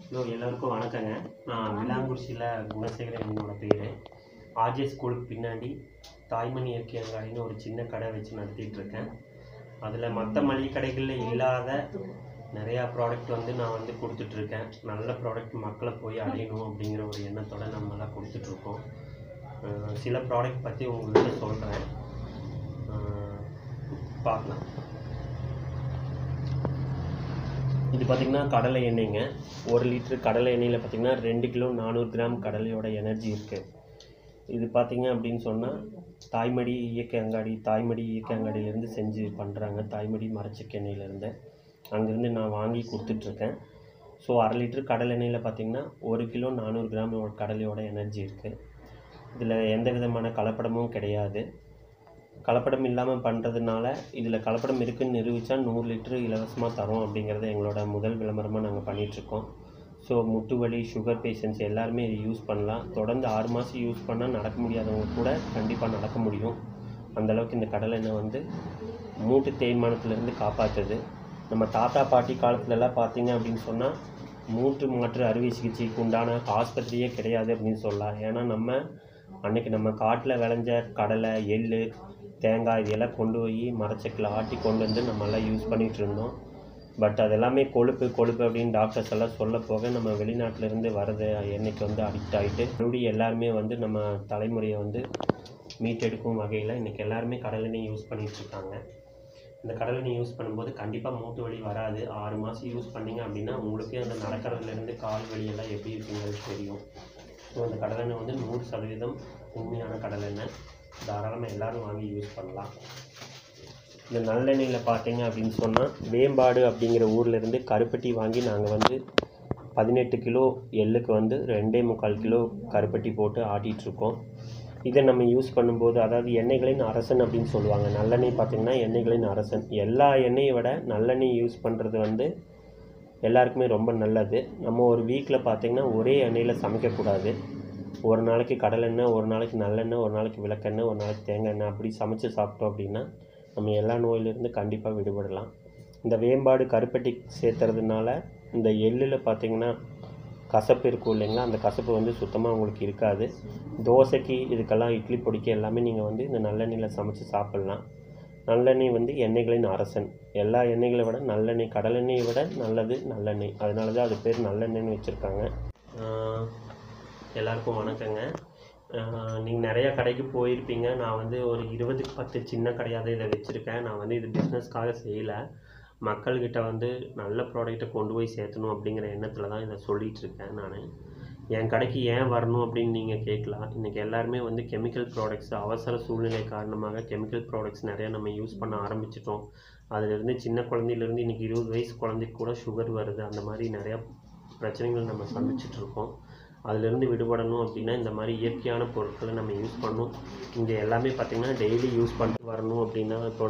Hello எல்லாருக்கும் வணக்கங்க நான் விலாங்குறிச்சியில் குணசேகரன் என்னோட பேர் ஆர்ஜே ஸ்கூலுக்கு பின்னாடி தாய்மணி இயற்கை அங்காடின்னு ஒரு சின்ன கடை வச்சு நடத்திட்டு இருக்கேன் அதில் மற்ற மளிகை கடைகளில் இல்லாத நிறையா ப்ராடக்ட் வந்து நான் வந்து கொடுத்துட்ருக்கேன் நல்ல ப்ராடக்ட் மக்களை போய் அடையணும் அப்படிங்கிற ஒரு எண்ணத்தோட நம்ம எல்லாம் கொடுத்துட்ருக்கோம் அஹ் சில ப்ராடக்ட் பற்றி உங்கள்கிட்ட சொல்கிறேன் பார்க்கலாம் இது பார்த்திங்கன்னா கடலை எண்ணெய்ங்க ஒரு லிட்டர் கடலை எண்ணெயில் பார்த்திங்கன்னா ரெண்டு கிலோ நானூறு கிராம் கடலையோட எனர்ஜி இருக்குது இது பார்த்திங்க அப்படின்னு சொன்னால் தாய்மடி இயற்கை அங்காடி தாய்மடி இயற்கை அங்காடியிலேருந்து செஞ்சு பண்ணுறாங்க தாய்மடி மரச்செக்கு எண்ணெயிலேருந்து அங்கேருந்து நான் வாங்கி கொடுத்துட்ருக்கேன் ஸோ அரை லிட்டர் கடலை எண்ணெயில் பார்த்திங்கன்னா ஒரு கிலோ நானூறு கிராம் கடலையோட எனர்ஜி இருக்குது இதில் எந்த விதமான கலப்படமும் கிடையாது கலப்படம் இல்லாமல் பண்ணுறதுனால இதில் கலப்படம் இருக்குன்னு நிரூபித்தா நூறு லிட்டரு இலவசமாக தரோம் அப்படிங்கிறத எங்களோட முதல் விளம்பரமாக நாங்கள் பண்ணிகிட்ருக்கோம் ஸோ முட்டு வலி சுகர் பேஷண்ட்ஸ் எல்லாருமே இது யூஸ் பண்ணலாம் தொடர்ந்து ஆறு மாதம் யூஸ் பண்ணால் நடக்க முடியாதவங்க கூட கண்டிப்பாக நடக்க முடியும் அந்தளவுக்கு இந்த கடலை எண்ணெய் வந்து மூட்டு தேய்மானத்துலேருந்து காப்பாற்றுது நம்ம தாத்தா பாட்டி காலத்துலலாம் பார்த்தீங்க அப்படின்னு சொன்னால் மூட்டு மாற்று அறுவை சிகிச்சைக்கு உண்டான ஆஸ்பத்திரியே கிடையாது அப்படின்னு சொல்லலாம் ஏன்னா நம்ம அன்னைக்கு நம்ம காட்டில் விளைஞ்ச கடலை எள் தேங்காய் இதெல்லாம் கொண்டு போய் மரச்செக்கில் ஆட்டி கொண்டு வந்து நம்ம எல்லாம் யூஸ் பண்ணிகிட்டு இருந்தோம் பட் அது எல்லாமே கொழுப்பு கொழுப்பு அப்படின்னு டாக்டர்ஸ் எல்லாம் சொல்ல போக நம்ம வெளிநாட்டுல இருந்து வரது எண்ணெய்க்கு வந்து அடிக்ட் ஆகிட்டு மறுபடியும் எல்லாருமே வந்து நம்ம தலைமுறையை வந்து மீட்டெடுக்கும் வகையில் இன்றைக்கி எல்லாருமே கடலெண்ணெய் யூஸ் பண்ணிகிட்டு இருக்காங்க இந்த கடலெண்ணெய் யூஸ் பண்ணும்போது கண்டிப்பாக மூட்டு வலி வராது ஆறு மாதம் யூஸ் பண்ணீங்க அப்படின்னா உங்களுக்கே அந்த நடக்கிறதுலேருந்து கால் வலி எல்லாம் எப்படி இருக்குங்கிறது தெரியும் ஸோ அந்த கடலெண்ணெய் வந்து நூறு சதவீதம் உண்மையான கடலெண்ணெய் தாராளமாக எல்லாரும் வாங்கி யூஸ் பண்ணலாம் இந்த நல்லெண்ணெயில் பார்த்தீங்க அப்படின்னு சொன்னால் வேம்பாடு அப்படிங்கிற ஊர்ல இருந்து கருப்பட்டி வாங்கி நாங்கள் வந்து பதினெட்டு கிலோ எள்ளுக்கு வந்து ரெண்டே முக்கால் கிலோ கருப்பட்டி போட்டு ஆட்டிகிட்ருக்கோம் இதை நம்ம யூஸ் பண்ணும்போது அதாவது எண்ணெய்களின் அரசன் அப்படின்னு சொல்லுவாங்க நல்லெண்ணெய் பார்த்திங்கன்னா எண்ணெய்களின் அரசன் எல்லா எண்ணெயை விட நல்லெண்ணெய் யூஸ் பண்ணுறது வந்து எல்லாருக்குமே ரொம்ப நல்லது நம்ம ஒரு வீக்கில் பார்த்திங்கன்னா ஒரே எண்ணெயில் சமைக்கக்கூடாது ஒரு நாளைக்கு கடலெண்ணெய் ஒரு நாளைக்கு நல்லெண்ணெய் ஒரு நாளைக்கு விளக்கெண்ணெய் ஒரு நாளைக்கு தேங்காய் எண்ணெய் அப்படி சமைச்சு சாப்பிட்டோம் அப்படின்னா நம்ம எல்லா நோயிலிருந்து கண்டிப்பாக விடுபடலாம் இந்த வேம்பாடு கருப்பட்டி சேர்த்துறதுனால இந்த எள்ளில் பார்த்திங்கன்னா கசப்பு இருக்கும் இல்லைங்களா அந்த கசப்பு வந்து சுத்தமாக உங்களுக்கு இருக்காது தோசைக்கு இதுக்கெல்லாம் இட்லி பொடிக்கு எல்லாமே நீங்கள் வந்து இந்த நல்லெண்ணெயில் சமைச்சு சாப்பிட்லாம் நல்லெண்ணெய் வந்து எண்ணெய்களின் அரசன் எல்லா எண்ணெய்களை விட நல்லெண்ணெய் கடலெண்ணெயை விட நல்லது நல்லெண்ணெய் அதனால தான் அது பேர் நல்லெண்ணெய்னு வச்சுருக்காங்க எல்லாருக்கும் வணக்கங்க நீங்கள் நிறையா கடைக்கு போயிருப்பீங்க நான் வந்து ஒரு இருபதுக்கு பத்து சின்ன கடையாக இதை வச்சுருக்கேன் நான் வந்து இது பிஸ்னஸ்க்காக செய்யலை மக்கள்கிட்ட வந்து நல்ல ப்ராடக்ட்டை கொண்டு போய் சேர்த்தணும் அப்படிங்கிற எண்ணத்தில் தான் இதை சொல்லிகிட்டு இருக்கேன் நான் என் கடைக்கு ஏன் வரணும் அப்படின்னு நீங்கள் கேட்கலாம் இன்றைக்கி எல்லாருமே வந்து கெமிக்கல் ப்ராடக்ட்ஸ் அவசர சூழ்நிலை காரணமாக கெமிக்கல் ப்ராடக்ட்ஸ் நிறையா நம்ம யூஸ் பண்ண ஆரம்பிச்சிட்டோம் அதிலிருந்து சின்ன குழந்தையிலேருந்து இன்றைக்கி இருபது வயசு குழந்தைக்கு கூட சுகர் வருது அந்த மாதிரி நிறையா பிரச்சனைகள் நம்ம சந்திச்சிட்டு இருக்கோம் அதிலிருந்து விடுபடணும் அப்படின்னா இந்த மாதிரி இயற்கையான பொருட்களை நம்ம யூஸ் பண்ணணும் இங்கே எல்லாமே பார்த்திங்கன்னா டெய்லி யூஸ் பண்ணிட்டு வரணும் அப்படின்னா இப்போ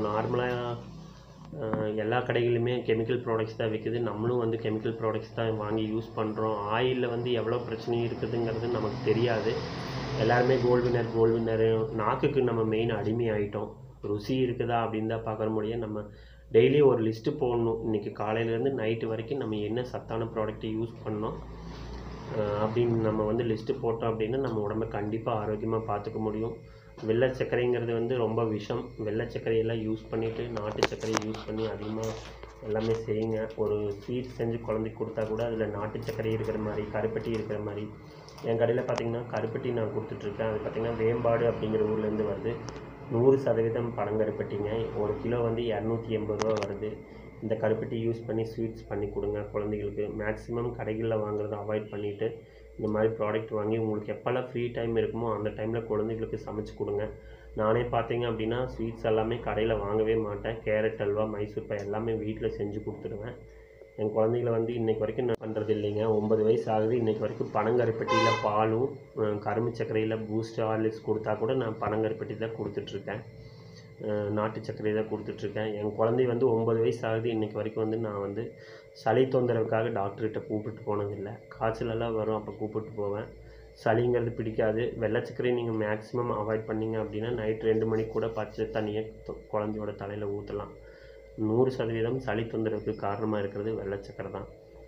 நார்மலாக எல்லா கடைகளிலுமே கெமிக்கல் ப்ராடக்ட்ஸ் தான் விற்குது நம்மளும் வந்து கெமிக்கல் ப்ராடக்ட்ஸ் தான் வாங்கி யூஸ் பண்ணுறோம் ஆயிலில் வந்து எவ்வளோ பிரச்சனை இருக்குதுங்கிறது நமக்கு தெரியாது எல்லாருமே கோல்டு வினர் கோல்டு வினர் நாக்குக்கு நம்ம மெயின் அடிமை ஆகிட்டோம் ருசி இருக்குதா அப்படின்னு தான் பார்க்குற முடியும் நம்ம டெய்லி ஒரு லிஸ்ட்டு போடணும் இன்றைக்கி காலையிலேருந்து நைட்டு வரைக்கும் நம்ம என்ன சத்தான ப்ராடக்ட்டை யூஸ் பண்ணோம் அஹ் அப்படின்னு நம்ம வந்து லிஸ்ட்டு போட்டோம் அப்படின்னா நம்ம உடம்ப கண்டிப்பாக ஆரோக்கியமாக பார்த்துக்க முடியும் வெள்ளை சர்க்கரைங்கிறது வந்து ரொம்ப விஷம் வெள்ளை சர்க்கரையெல்லாம் யூஸ் பண்ணிவிட்டு நாட்டு சர்க்கரையை யூஸ் பண்ணி அதிகமாக எல்லாமே செய்யுங்க ஒரு ஸ்வீட் செஞ்சு குழந்தைக்கு கொடுத்தா கூட அதில் நாட்டு சர்க்கரை இருக்கிற மாதிரி கருப்பட்டி இருக்கிற மாதிரி என் கடையில் பார்த்தீங்கன்னா கருப்பட்டி நான் கொடுத்துட்ருக்கேன் அது பார்த்திங்கன்னா வேம்பாடு அப்படிங்கிற ஊர்லேருந்து வருது நூறு சதவீதம் பனங்கருப்பட்டிங்க ஒரு கிலோ வந்து இரநூத்தி எண்பது ரூபா வருது இந்த கருப்பட்டி யூஸ் பண்ணி ஸ்வீட்ஸ் பண்ணி கொடுங்க குழந்தைகளுக்கு மேக்ஸிமம் கடைகளில் வாங்குறதை அவாய்ட் பண்ணிவிட்டு இந்த மாதிரி ப்ராடக்ட் வாங்கி உங்களுக்கு எப்போல்லாம் ஃப்ரீ டைம் இருக்குமோ அந்த டைமில் குழந்தைகளுக்கு சமைச்சு கொடுங்க நானே பார்த்தீங்க அப்படின்னா ஸ்வீட்ஸ் எல்லாமே கடையில் வாங்கவே மாட்டேன் கேரட் அல்வா மைசூர் பாய் எல்லாமே வீட்டில் செஞ்சு கொடுத்துடுவேன் என் குழந்தைகள வந்து இன்னைக்கு வரைக்கும் நான் பண்ணுறது இல்லைங்க ஒம்பது வயசு ஆகுது இன்னைக்கு வரைக்கும் பனங்கருப்பட்டியில் பாலும் அஹ் கரும்பு சர்க்கரையில் பூஸ்ட் ஹார்லிக்ஸ் கொடுத்தா கூட நான் பனங்கருப்பட்டி தான் கொடுத்துட்ருக்கேன் அஹ் நாட்டு சர்க்கரை தான் கொடுத்துட்ருக்கேன் என் குழந்தை வந்து ஒம்பது வயசு ஆகுது இன்னைக்கு வரைக்கும் வந்து நான் வந்து சளி தொந்தரவுக்காக டாக்டர்கிட்ட கூப்பிட்டு போனதில்லை காய்ச்சலெல்லாம் வரும் அப்போ கூப்பிட்டு போவேன் சளிங்கிறது பிடிக்காது வெள்ளை சர்க்கரை நீங்கள் மேக்ஸிமம் அவாய்ட் பண்ணீங்க அப்படின்னா நைட் ரெண்டு மணிக்கு கூட பச்சை தண்ணியை தொ- குழந்தையோட தலையில் ஊற்றலாம் நூறு சதவீதம் சளி தொந்தரவுக்கு காரணமாக இருக்கிறது வெள்ளை சக்கரை தான்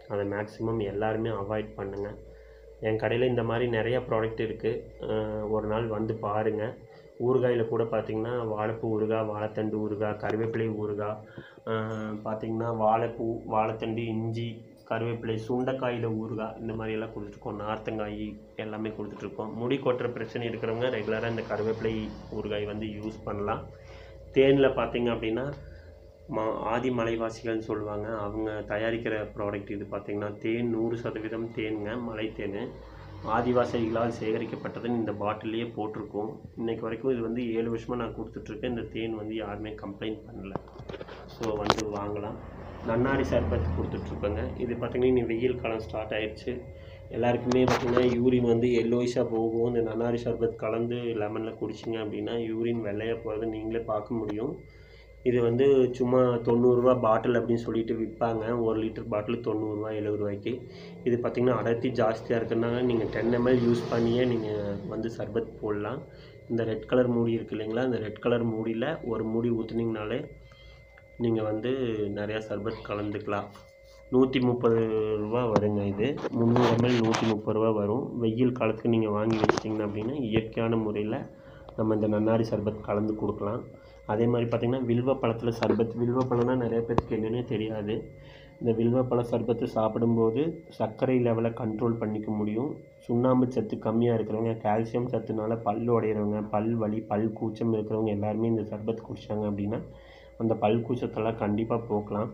அதை மேக்ஸிமம் எல்லாருமே அவாய்ட் பண்ணுங்கள் என் கடையில் இந்த மாதிரி நிறைய ப்ராடக்ட் இருக்குது ஒரு நாள் வந்து பாருங்கள் ஊறுகாயில் கூட பார்த்திங்கன்னா வாழைப்பூ ஊறுகாய் வாழைத்தண்டு ஊறுகாய் கருவேப்பிலை ஊறுகாய் பார்த்திங்கன்னா வாழைப்பூ வாழைத்தண்டு இஞ்சி கருவேப்பிலை சுண்டைக்காயில் ஊறுகாய் இந்த மாதிரி எல்லாம் கொடுத்துட்ருக்கோம் நார்த்தங்காய் எல்லாமே கொடுத்துட்ருக்கோம் முடி கொட்டுற பிரச்சனை இருக்கிறவங்க ரெகுலராக இந்த கருவேப்பிலை ஊறுகாய் வந்து யூஸ் பண்ணலாம் தேனில் பார்த்தீங்க அப்படின்னா மா ஆதி மலைவாசிகள்னு சொல்லுவாங்க அவங்க தயாரிக்கிற ப்ராடக்ட் இது பார்த்திங்கன்னா தேன் நூறு சதவீதம் தேனுங்க மலை தேன் ஆதிவாசிகளால் சேகரிக்கப்பட்டதுன்னு இந்த பாட்டிலேயே போட்டிருக்கோம் இன்னைக்கு வரைக்கும் இது வந்து ஏழு வருஷமாக நான் கொடுத்துட்ருக்கேன் இந்த தேன் வந்து யாருமே கம்ப்ளைண்ட் பண்ணல ஸோ வந்து வாங்கலாம் நன்னாரி சர்பத் கொடுத்துட்ருக்கோங்க இது பார்த்திங்கன்னா இனி வெயில் காலம் ஸ்டார்ட் ஆயிடுச்சு எல்லாருக்குமே பார்த்திங்கன்னா யூரின் வந்து எல்லோயிஷாக போகும் இந்த நன்னாரி சர்பத் கலந்து லெமனில் குடிச்சிங்க அப்படின்னா யூரின் வெள்ளையாக போகிறது நீங்களே பார்க்க முடியும் இது வந்து சும்மா தொண்ணூறுரூவா பாட்டில் அப்படின்னு சொல்லிட்டு விற்பாங்க ஒரு லிட்டர் பாட்டில் தொண்ணூறுரூவா எழுபது ரூபாய்க்கு இது பார்த்திங்கன்னா அடர்த்தி ஜாஸ்தியாக இருக்கிறதுனால நீங்கள் டென் எம்எல் யூஸ் பண்ணியே நீங்கள் வந்து சர்பத் போடலாம் இந்த ரெட் கலர் மூடி இருக்கு இல்லைங்களா இந்த ரெட் கலர் மூடியில் ஒரு மூடி ஊற்றுனீங்கனாலே நீங்கள் வந்து நிறையா சர்பத் கலந்துக்கலாம் நூற்றி முப்பது ரூபா வருங்க இது முந்நூறு எம்எல் நூற்றி முப்பது ரூபா வரும் வெயில் காலத்துக்கு நீங்கள் வாங்கி வச்சிட்டிங்க அப்படின்னா இயற்கையான முறையில் நம்ம இந்த நன்னாரி சர்பத் கலந்து கொடுக்கலாம் அதே மாதிரி பார்த்திங்கன்னா வில்வ பழத்தில் சர்பத் வில்வ பழம்னா நிறைய பேருக்கு என்னன்னே தெரியாது இந்த வில்வ பழ சர்பத்து சாப்பிடும்போது சர்க்கரை லெவலை கண்ட்ரோல் பண்ணிக்க முடியும் சுண்ணாம்பு சத்து கம்மியாக இருக்கிறவங்க கால்சியம் சத்துனால பல் உடையிறவங்க பல் வலி பல் கூச்சம் இருக்கிறவங்க எல்லாருமே இந்த சர்பத் குடித்தாங்க அப்படின்னா அந்த பல் கூச்சத்தெல்லாம் கண்டிப்பாக போக்கலாம்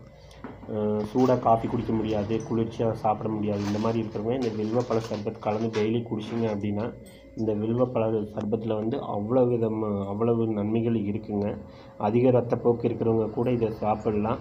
சூடாக காஃபி குடிக்க முடியாது குளிர்ச்சியாக சாப்பிட முடியாது இந்த மாதிரி இருக்கிறவங்க இந்த வில்வப்பழ சர்பத் கலந்து டெய்லி குடிச்சிங்க அப்படின்னா இந்த வில்வப்பழ சர்பத்தில் வந்து அவ்வளோ விதம் அவ்வளவு நன்மைகள் இருக்குங்க அதிக ரத்தப்போக்கு இருக்கிறவங்க கூட இதை சாப்பிடலாம்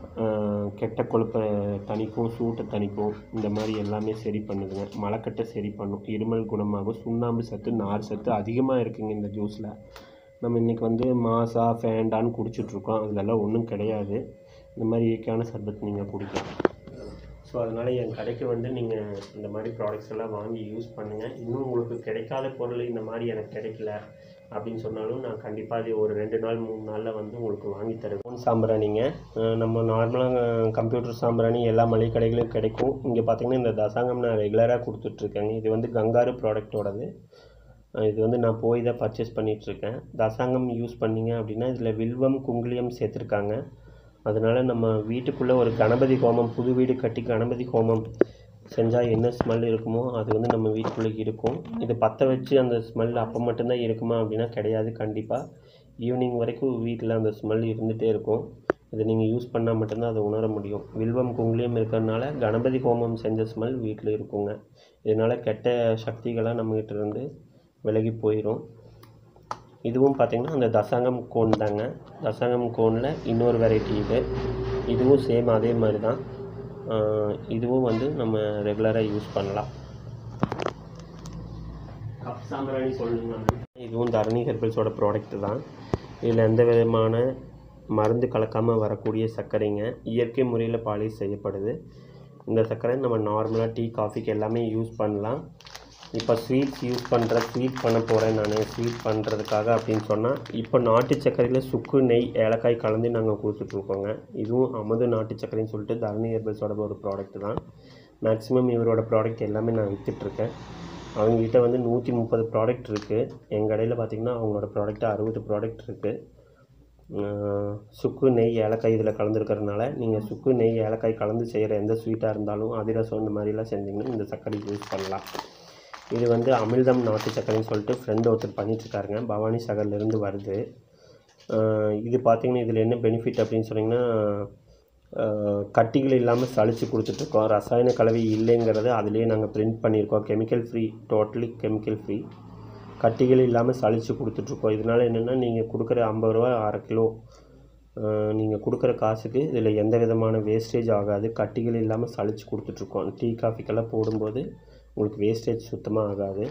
கெட்ட கொழுப்பை தணிக்கும் சூட்டை தணிக்கும் இந்த மாதிரி எல்லாமே சரி பண்ணுதுங்க மலக்கட்டை சரி பண்ணும் இருமல் குணமாகும் சுண்ணாம்பு சத்து நார் சத்து அதிகமாக இருக்குங்க இந்த ஜூஸில் நம்ம இன்றைக்கி வந்து மாசா ஃபேண்டான்னு குடிச்சிட்ருக்கோம் அதிலெல்லாம் ஒன்றும் கிடையாது இந்த மாதிரி இயற்கையான சர்பத் நீங்கள் குடிக்கலாம் ஸோ அதனால் என் கடைக்கு வந்து நீங்கள் இந்த மாதிரி ப்ராடக்ட்ஸ் எல்லாம் வாங்கி யூஸ் பண்ணுங்கள் இன்னும் உங்களுக்கு கிடைக்காத பொருள் இந்த மாதிரி எனக்கு கிடைக்கல அப்படின்னு சொன்னாலும் நான் கண்டிப்பாக அது ஒரு ரெண்டு நாள் மூணு நாளில் வந்து உங்களுக்கு வாங்கி தருவேன் ஃபோன் சாம்பிராணிங்க அஹ் நம்ம நார்மலாக கம்ப்யூட்டர் சாம்பிராணி எல்லா மளிகை கடைகளிலும் கிடைக்கும் இங்கே பார்த்தீங்கன்னா இந்த தசாங்கம் நான் ரெகுலராக கொடுத்துட்ருக்கேங்க இது வந்து கங்காரு ப்ராடக்ட்டோடது அஹ் இது வந்து நான் போய் தான் பர்ச்சேஸ் பண்ணிகிட்ருக்கேன் தசாங்கம் யூஸ் பண்ணீங்க அப்படின்னா இதில் வில்வம் குங்குலியம் சேர்த்துருக்காங்க அதனால் நம்ம வீட்டுக்குள்ளே ஒரு கணபதி ஹோமம் புது வீடு கட்டி கணபதி ஹோமம் செஞ்சால் என்ன ஸ்மெல் இருக்குமோ அது வந்து நம்ம வீட்டுக்குள்ளே இருக்கும் இதை பற்ற வச்சு அந்த ஸ்மெல் அப்போ மட்டும்தான் இருக்குமா அப்படின்னா கிடையாது கண்டிப்பாக ஈவினிங் வரைக்கும் வீட்டில் அந்த ஸ்மெல் இருந்துகிட்டே இருக்கும் இதை நீங்கள் யூஸ் பண்ணால் மட்டும்தான் அதை உணர முடியும் வில்வம் குங்குலியம் இருக்கிறதுனால கணபதி ஹோமம் செஞ்ச ஸ்மெல் வீட்டில் இருக்குங்க இதனால் கெட்ட சக்திகளாக நம்மகிட்ட இருந்து விலகி போயிடும் இதுவும் பார்த்திங்கன்னா அந்த தசாங்கம் கோன் தாங்க தசாங்கம் கோனில் இன்னொரு வெரைட்டி இது இதுவும் சேம் அதே மாதிரி தான் ஆஹ் இதுவும் வந்து நம்ம ரெகுலராக யூஸ் பண்ணலாம் கப் சாம்பிராணி சொல்லணுங்க இதுவும் தரணி ஹெர்பல்ஸோட ப்ராடக்ட் தான் இதில் எந்த விதமான மருந்து கலக்காமல் வரக்கூடிய சர்க்கரைங்க இயற்கை முறையில் பாலிஷ் செய்யப்படுது இந்த சர்க்கரை நம்ம நார்மலாக டீ காஃபிக்கு எல்லாமே யூஸ் பண்ணலாம் இப்போ ஸ்வீட்ஸ் யூஸ் பண்ணுற ஸ்வீட் பண்ண போகிறேன் நான் ஸ்வீட் பண்ணுறதுக்காக அப்படின்னு சொன்னால் இப்போ நாட்டு சர்க்கரையில் சுக்கு நெய் ஏலக்காய் கலந்து நாங்கள் கொடுத்துட்ருக்கோங்க இதுவும் அமுது நாட்டு சர்க்கரைன்னு சொல்லிட்டு தரணி ஹெர்பல்ஸோட ஒரு ப்ராடக்ட் தான் மேக்ஸிமம் இவரோட ப்ராடக்ட் எல்லாமே நான் விற்றுட்ருக்கேன் அவங்ககிட்ட வந்து நூற்றி முப்பது ப்ராடக்ட் இருக்குது எங்கள் கடையில் பார்த்திங்கன்னா அவங்களோட ப்ராடக்ட் அறுபது ப்ராடக்ட் இருக்குது சுக்கு நெய் ஏலக்காய் இதில் கலந்துருக்கறதுனால நீங்கள் சுக்கு நெய் ஏலக்காய் கலந்து செய்கிற எந்த ஸ்வீட்டாக இருந்தாலும் அதிரசம் இந்த மாதிரிலாம் செஞ்சிங்கன்னா இந்த சர்க்கரை யூஸ் பண்ணலாம் இது வந்து அமிர்தம் நாட்டு சர்க்கரைன்னு சொல்லிட்டு ஃப்ரெண்டு ஒருத்தர் பண்ணிட்டுருக்காருங்க பவானி சாகர்லேருந்து வருது ஆஹ் இது பார்த்தீங்கன்னா இதில் என்ன பெனிஃபிட் அப்படின்னு சொன்னிங்கன்னா ஆஹ் கட்டிகள் இல்லாமல் சளிச்சு கொடுத்துட்ருக்கோம் ரசாயன கலவை இல்லைங்கிறத அதிலேயே நாங்கள் பிரிண்ட் பண்ணியிருக்கோம் chemical free totally chemical free கட்டிகள் இல்லாமல் சளிச்சு கொடுத்துட்ருக்கோம் இதனால் என்னென்னா நீங்கள் கொடுக்குற ஐம்பது ரூபா அரை கிலோ நீங்கள் கொடுக்குற காசுக்கு இதில் எந்த விதமான வேஸ்டேஜ் ஆகாது கட்டிகள் இல்லாமல் சளிச்சு கொடுத்துட்ருக்கோம் டீ காஃபிக்கெல்லாம் போடும்போது உங்களுக்கு வேஸ்டேஜ் சுத்தமாக ஆகாது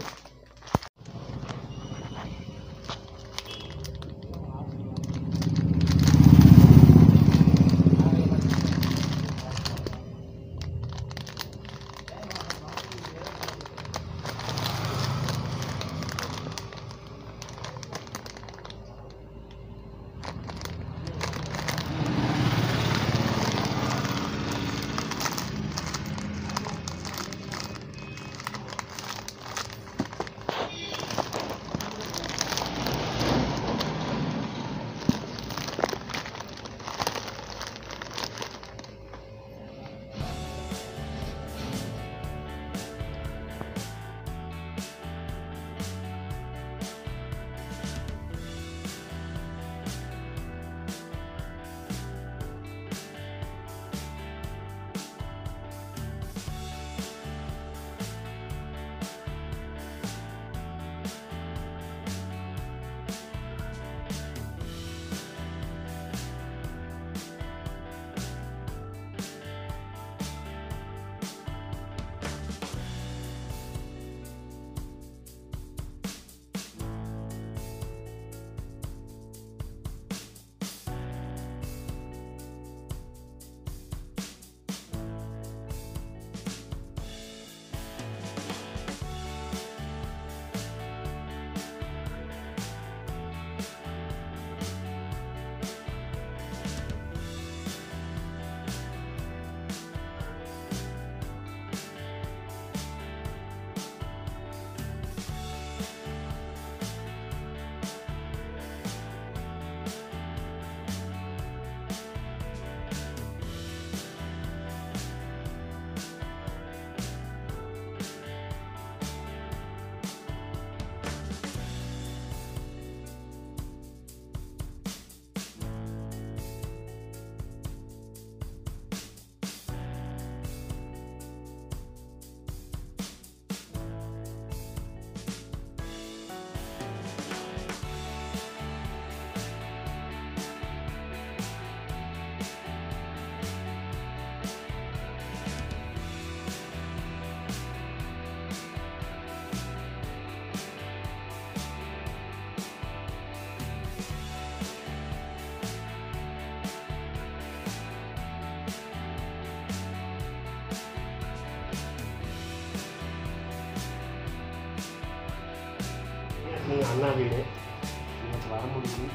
லட்சுமி அண்ணா வீடு எனக்கு வர முடியும்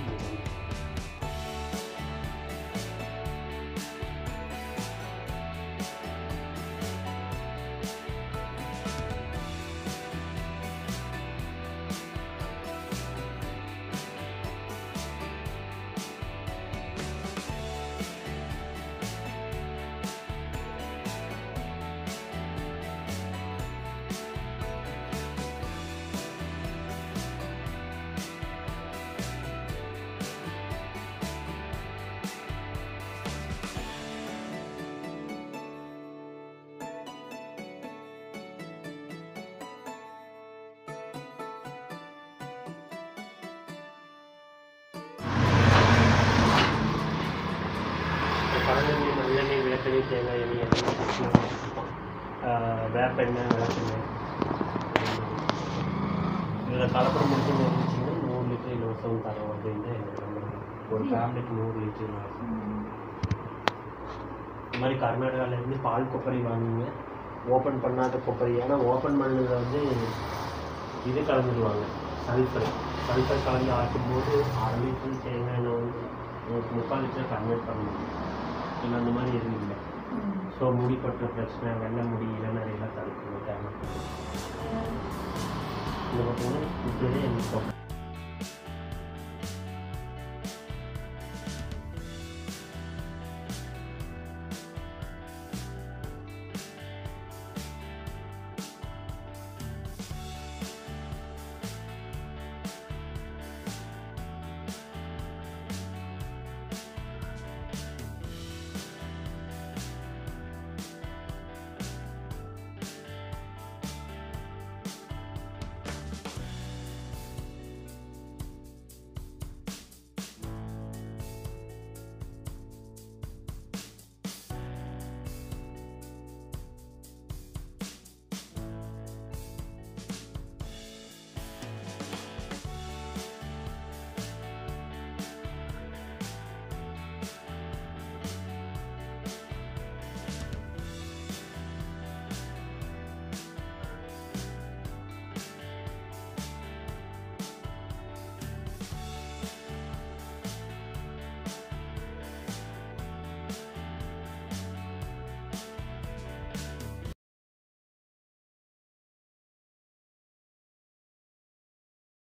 கடலெண்ணெய் நல்லெண்ணெய் விளக்கெண்ணெய் தேங்காய் எண்ணெய் எல்லாமே வச்சுருக்கோம் வேப்பெண்ணெய் விளக்கெண்ணெய் இதில் கலப்படம் முடிச்சு இருந்துச்சிங்கன்னா நூறு லிட்டர் இலவசம் தரோம் அப்படின்னு எங்களுக்கு நம்புறோம். ஒரு ஃபேமிலிக்கு நூறு லிட்டர் இலவசம் இந்த மாதிரி கர்நாடகாவிலேருந்து பால் கொப்பரை வாங்குங்க ஓப்பன் பண்ணாத கொப்பரை ஏன்னா ஓப்பன் பண்ணதில் வந்து இது கலந்துடுவாங்க சல்ஃபர் சல்ஃபர் கலந்து ஆட்டும் போது அரை லிட்டர் தேங்காய் எண்ணெய் வந்து ஒரு முக்கால் லிட்டர் கன்வெர்ட் பண்ணணும் இல்லை அந்த மாதிரி எதுவும் இல்லை ஸோ முடி கொட்டுற பிரச்சனை வெள்ளை முடி இளநரையெல்லாம் தடுக்கணும் தேவை இது பார்த்தீங்கன்னா இப்படியே எனக்கு